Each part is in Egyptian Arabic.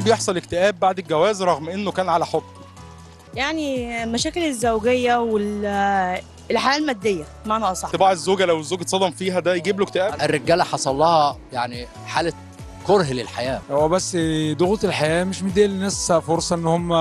بيحصل اكتئاب بعد الجواز رغم انه كان على حب يعني مشاكل الزوجيه والحياه الماديه بمعنى اصح طباع الزوجه لو الزوج اتصدم فيها ده يجيب له اكتئاب الرجاله حصل لها يعني حاله كره للحياه هو بس ضغوط الحياه مش مديه للناس فرصه ان هم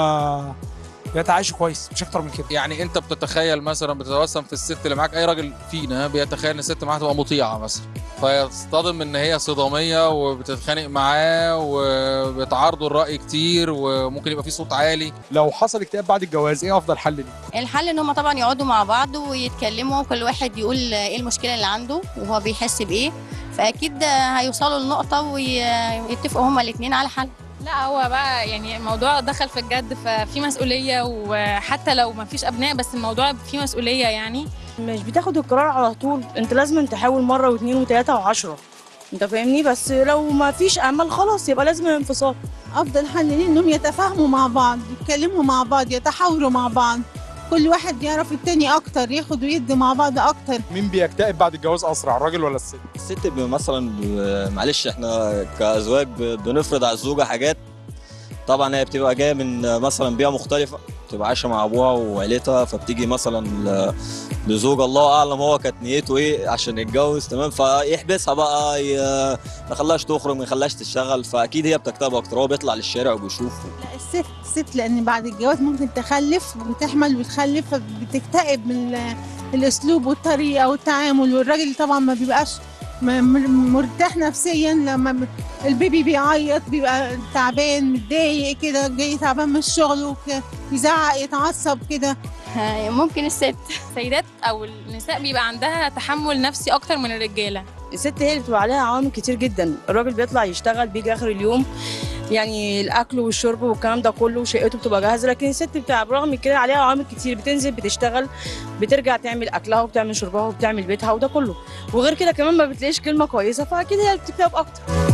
يتعايشوا كويس مش اكتر من كده يعني انت بتتخيل مثلا بتتوسم في الست اللي معاك اي راجل فينا بيتخيل ان الست معاه تبقى مطيعه مثلا فيصطدم ان هي صداميه وبتتخانق معاه وبيتعارضوا الراي كتير وممكن يبقى في صوت عالي لو حصل اكتئاب بعد الجواز ايه افضل حل ليه الحل ان هم طبعا يقعدوا مع بعض ويتكلموا كل واحد يقول ايه المشكله اللي عنده وهو بيحس بايه فاكيد هيوصلوا لنقطه ويتفقوا هما الاثنين على حل لا هو بقى يعني الموضوع دخل في الجد ففي مسؤولية وحتى لو ما فيش أبناء بس الموضوع فيه مسؤولية يعني مش بتاخد القرار على طول انت لازم تحاول مره واثنين وثلاثه وعشرة انت فاهمني بس لو ما فيش امل خلاص يبقى لازم انفصال افضل حل ليه انهم يتفاهموا مع بعض يتكلموا مع بعض يتحاوروا مع بعض كل واحد يعرف التاني اكتر ياخد ويدي مع بعض اكتر مين بيكتئب بعد الجواز اسرع الراجل ولا الست الست ب- مثلا ب- معلش احنا كازواج ب- بنفرض على الزوجه حاجات طبعا هي بتبقى جايه من مثلا بيئه مختلفه بتبقى عايشه مع ابوها وعيلتها فبتيجي مثلا ل- لزوج الله اعلم هو كانت نيته ايه عشان يتجوز تمام فيحبسها بقى ي- ما يخليهاش تخرج ما يخليهاش تشتغل فاكيد هي بتكتئب اكتر هو بيطلع للشارع وبيشوف لا الست الست لان بعد الجواز ممكن تخلف وتحمل وتخلف فبتكتئب من ال- الاسلوب والطريقه والتعامل والراجل طبعا ما بيبقاش م- م- مرتاح نفسيا لما ب- البيبي بيعيط بيبقى تعبان متضايق كده جاي تعبان من الشغل وك- يزعق يتعصب كده ممكن الست السيدات أو النساء بيبقى عندها تحمل نفسي أكتر من الرجالة الست هي اللي بتبقى عليها عوامل كتير جدا الراجل بيطلع يشتغل بيجي اخر اليوم يعني الاكل والشرب والكلام ده كله شقته بتبقى جاهزه لكن الست بتاع برغم من كده عليها عوامل كتير بتنزل بتشتغل بترجع تعمل اكلها وبتعمل شربها وبتعمل بيتها وده كله وغير كده كمان ما بتلاقيش كلمه كويسه فاكيد هي بتكتئب اكتر